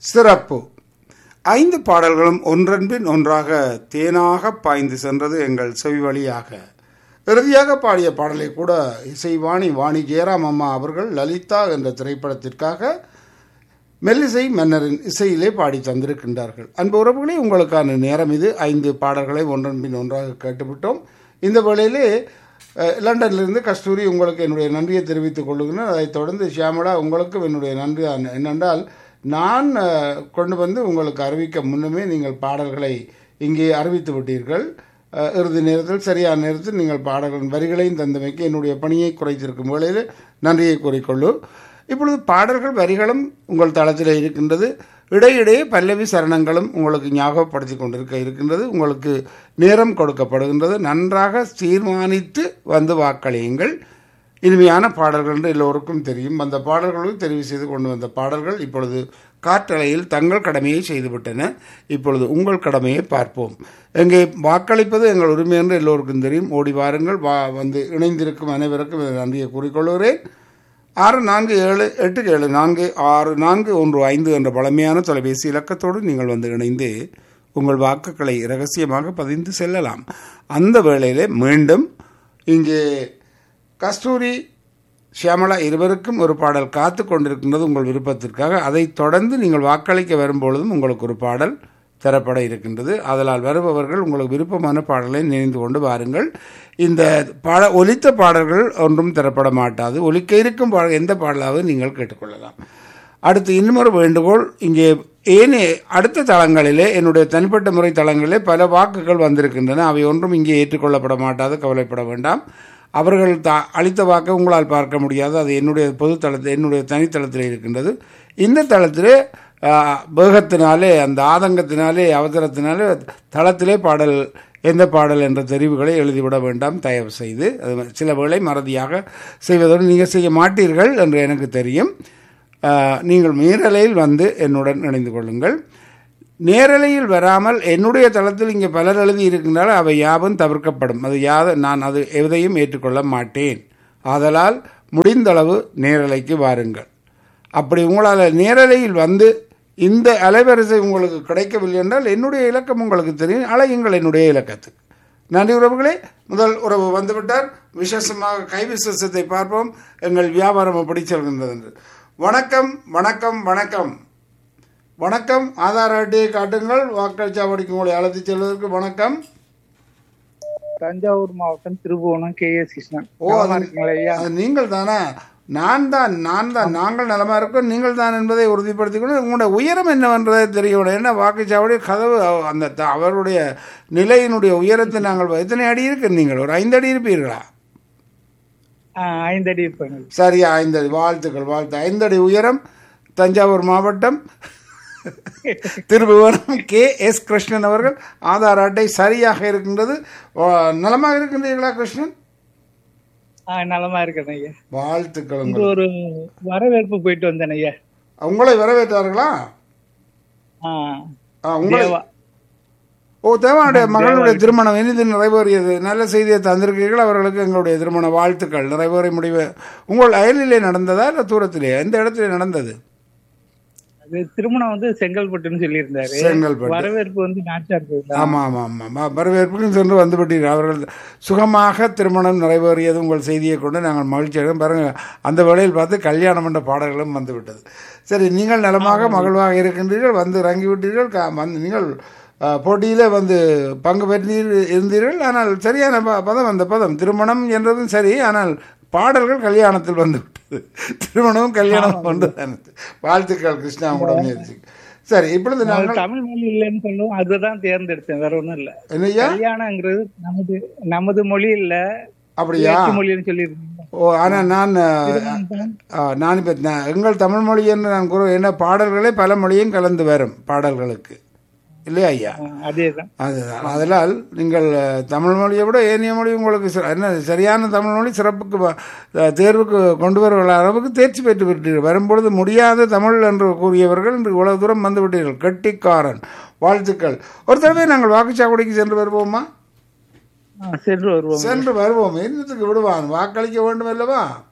சிறப்பு ஐந்து பாடல்களும் ஒன்றன்பின் ஒன்றாக தேனாக பாய்ந்து சென்றது எங்கள் செவி வழியாக இறுதியாக பாடிய பாடலை கூட இசைவாணி வாணி ஜெயராம் அம்மா அவர்கள் லலிதா என்ற திரைப்படத்திற்காக மெல்லிசை மன்னரின் இசையிலே பாடி தந்திருக்கின்றார்கள் அன்பு உறவுகளே உங்களுக்கான நேரம் இது ஐந்து பாடல்களை ஒன்றன் பின் ஒன்றாக கேட்டுவிட்டோம் இந்த வேளையிலே அஹ், லண்டனிலிருந்து கஸ்தூரி உங்களுக்கு என்னுடைய நன்றியை தெரிவித்துக் கொள்ளுகிறேன் அதைத் தொடர்ந்து ஷியாமளா உங்களுக்கும் என்னுடைய நன்றி அன்- என்னென்றால் நான் அஹ், கொண்டு வந்து உங்களுக்கு அறிவிக்க முன்னமே நீங்கள் பாடல்களை இங்கே அறிவித்து விட்டீர்கள் அஹ், இறுதி நேரத்தில் சரியான நேரத்தில் நீங்கள் பாடல்களின் வரிகளையும் தந்தமைக்கு என்னுடைய பணியை குறைத்திருக்கும் வேளையில் நன்றியை கூறிக்கொள்ளும் இப்பொழுது பாடல்கள் வரிகளும் உங்கள் தளத்தில் இருக்கின்றது இடையிடையே பல்லவி சரணங்களும் உங்களுக்கு ஞாபகப்படுத்தி கொண்டிருக்க இருக்கின்றது உங்களுக்கு நேரம் கொடுக்கப்படுகின்றது நன்றாக தீர்மானித்து வந்து வாக்களியுங்கள் இனிமையான பாடல்கள் என்று எல்லோருக்கும் தெரியும் அந்த பாடல்களும் தெரிவு செய்து கொண்டு வந்த பாடல்கள் இப்பொழுது காற்றலையில் தங்கள் கடமையை செய்துவிட்டன இப்பொழுது உங்கள் கடமையை பார்ப்போம் எங்கே வாக்களிப்பது எங்கள் உரிமை என்று எல்லோருக்கும் தெரியும் ஓடி வாருங்கள் வா வந்து இணைந்திருக்கும் அனைவருக்கும் எனது நன்றியை கூறிக்கொள்கிறேன் ஆறு நான்கு ஏழு எட்டு ஏழு நான்கு ஆறு நான்கு ஒன்று ஐந்து என்ற பழமையான தொலைபேசி இலக்கத்தோடு நீங்கள் வந்து இணைந்து உங்கள் வாக்குகளை இரகசியமாக பதிந்து செல்லலாம் அந்த வேளையிலே மீண்டும் இங்கே கஸ்தூரி ஷியாமளா இருவருக்கும் ஒரு பாடல் காத்து கொண்டிருக்கின்றது உங்கள் விருப்பத்திற்காக அதைத் தொடர்ந்து நீங்கள் வாக்களிக்க வரும்பொழுதும் உங்களுக்கு ஒரு பாடல் தரப்பட இருக்கின்றது அதனால் வருபவர்கள் உங்களுக்கு விருப்பமான பாடலை நினைந்து கொண்டு வாருங்கள் இந்த பாட ஒலித்த பாடல்கள் ஒன்றும் தரப்பட மாட்டாது ஒலிக்க இருக்கும் பாடல் எந்த பாடலாவது நீங்கள் கேட்டுக்கொள்ளலாம் அடுத்து இன்னொரு வேண்டுகோள் இங்கே ஏனே அடுத்த தளங்களிலே என்னுடைய தனிப்பட்ட முறை தளங்களிலே பல வாக்குகள் வந்திருக்கின்றன அவை ஒன்றும் இங்கே ஏற்றுக்கொள்ளப்பட மாட்டாது கவலைப்பட வேண்டாம் அவர்கள் த அளித்த வாக்கை உங்களால் பார்க்க முடியாது அது என்னுடைய பொது தளத்தில் என்னுடைய தனித்தளத்தில் இருக்கின்றது இந்த தளத்திலே ஆ, வேகத்தினாலே அந்த ஆதங்கத்தினாலே அவசரத்தினாலே தளத்திலே பாடல் எந்த பாடல் என்ற தெரிவுகளை எழுதிவிட வேண்டாம் தயவு செய்து அது சில வேளை மறதியாக செய்வதோடு நீங்கள் செய்ய மாட்டீர்கள் என்று எனக்கு தெரியும் ஆ, நீங்கள் நேரலையில் வந்து என்னுடன் இணைந்து கொள்ளுங்கள் நேரலையில் வராமல் என்னுடைய தளத்தில் இங்கே பலர் எழுதி இருக்கின்றால் அவை யாவும் தவிர்க்கப்படும் அது யாக நான் அது எதையும் ஏற்றுக்கொள்ள மாட்டேன் ஆதலால் முடிந்தளவு நேரலைக்கு வாருங்கள் அப்படி உங்களால் நேரலையில் வந்து இந்த அலைவரிசை உங்களுக்கு கிடைக்கவில்லை என்றால் என்னுடைய இலக்கம் உங்களுக்கு தெரியும் அழையுங்கள் என்னுடைய இலக்கத்துக்கு நன்றி உறவுகளே முதல் உறவு வந்துவிட்டார் விசேஷமாக கை விசேஷத்தை பார்ப்போம் எங்கள் வியாபாரம் எப்படி செல்கின்றது என்று வணக்கம் வணக்கம் வணக்கம் வணக்கம் ஆதார் அட்டையை காட்டுங்கள் வாக்கள் சாவடிக்கு உங்களை அழைத்துச் செல்வதற்கு வணக்கம் தஞ்சாவூர் மாவட்டம் திருபுவனம் கே எஸ் கிருஷ்ணன் ஓ நலமா அது இருக்கீங்களா ஐயா அது நீங்கள் தானே நான் தான் நான் தான் நாங்கள் நலமா இருக்கோம் நீங்கள் தான் என்பதை உறுதிப்படுத்திக் கொண்டு உங்களுடைய உயரம் என்னவென்றதை தெரியவில்லை என்ன வாக்குச்சாவடி கதவு அவ- அந்த த- அவருடைய நிலையினுடைய உயரத்தை நாங்கள் எத்தனை அடி இருக்கு நீங்கள் ஒரு ஐந்து அடி இருப்பீர்களா ஆ, ஐந்து அடி இருப்பாங்க சரியா ஐந்து அடி வாழ்த்துக்கள் வாழ்த்து ஐந்து அடி உயரம் தஞ்சாவூர் மாவட்டம் திருபுவனம் கே எஸ் கிருஷ்ணன் அவர்கள் ஆதார் அட்டை சரியாக இருக்கின்றது வா- நலமாக இருக்கின்றீர்களா கிருஷ்ணன் ஆ நலமா இருக்கேன் ஐயா வாழ்த்துக்கள் இங்க உங்களுக்கு. ஒரு வரவேற்பு போயிட்டு வந்தேன் ஐயா உங்களை வரவேற்றார்களா ஆ ஆ, உங்களை தேவா ஓ தேவானுடைய மகளுடைய திருமணம் இனிது நிறைவேறியது நல்ல செய்தியை தந்திருக்கீர்கள் அவர்களுக்கு எங்களுடைய திருமண வாழ்த்துக்கள் நிறைவேற முடிவு உங்கள் அயலிலே நடந்ததா இல்லை தூரத்திலே எந்த இடத்திலே நடந்தது அது திருமணம் வந்து செங்கல்பட்டுன்னு சொல்லியிருந்தாரு செங்கல்பட்டு வரவேற்பு வந்து நாச்சார் கோயில் ஆமாம் ஆமாம் ஆமாம் வரவேற்புக்கும் சென்று வந்துவிட்டீர்கள் அவர்கள் சுகமாக திருமணம் நிறைவேறியது உங்கள் செய்தியை கொண்டு நாங்கள் மகிழ்ச்சியாக பாருங்க அந்த வேளையில் பார்த்து கல்யாணம் என்ற பாடல்களும் வந்துவிட்டது சரி நீங்கள் நலமாக மகிழ்வாக இருக்கின்றீர்கள் வந்து இறங்கி விட்டீர்கள் கா- வந்து நீங்கள் அஹ், போட்டியிலே வந்து பங்கு பெற்றீர் இருந்தீர்கள் ஆனால் சரியான ப- பதம் அந்த பதம் திருமணம் என்றதும் சரி ஆனால் பாடல்கள் கல்யாணத்தில் வந்து விட்டது திருமணமும் கல்யாணம் கொண்டு வாழ்த்துக்கள் கிருஷ்ணா உங்களோட முயற்சி சரி இப்பொழுது நாங்கள் தமிழ் மொழி இல்லைன்னு சொல்லுவோம் அதுதான் தேர்ந்தெடுத்தேன் வேற ஒண்ணும் இல்ல என்னய்யா கல்யாணங்கிறது நமது நமது மொழி இல்ல அப்படியா வேற்று மொழின்னு சொல்லியிருந்தேன் ஓ ஆனால் நான் ஆ, நான் இப்போ எங்கள் தமிழ் மொழி என்று நான் கூற என்ன பாடல்களே பல மொழியும் கலந்து வரும் பாடல்களுக்கு இல்லையா ஐயா அதேதான் அதுதான் அதனால் நீங்கள் அஹ், தமிழ் மொழியை விட ஏனைய மொழி உங்களுக்கு சிற- என்ன சரியான தமிழ் மொழி சிறப்புக்கு வ- அஹ், தேர்வுக்கு கொண்டு வர அளவுக்கு தேர்ச்சி பெற்று விட்டீர்கள் வரும்பொழுது முடியாத தமிழ் என்று கூறியவர்கள் இன்று இவ்வளவு தூரம் வந்து விட்டீர்கள் கெட்டிக்காரன் வாழ்த்துக்கள் ஒரு தடவை நாங்கள் வாக்குச்சாவடிக்கு சென்று வருவோமா ஆ, சென்று வருவோம் சென்று வருவோம் என்னத்துக்கு விடுவான் வாக்களிக்க வேண்டும் அல்லவா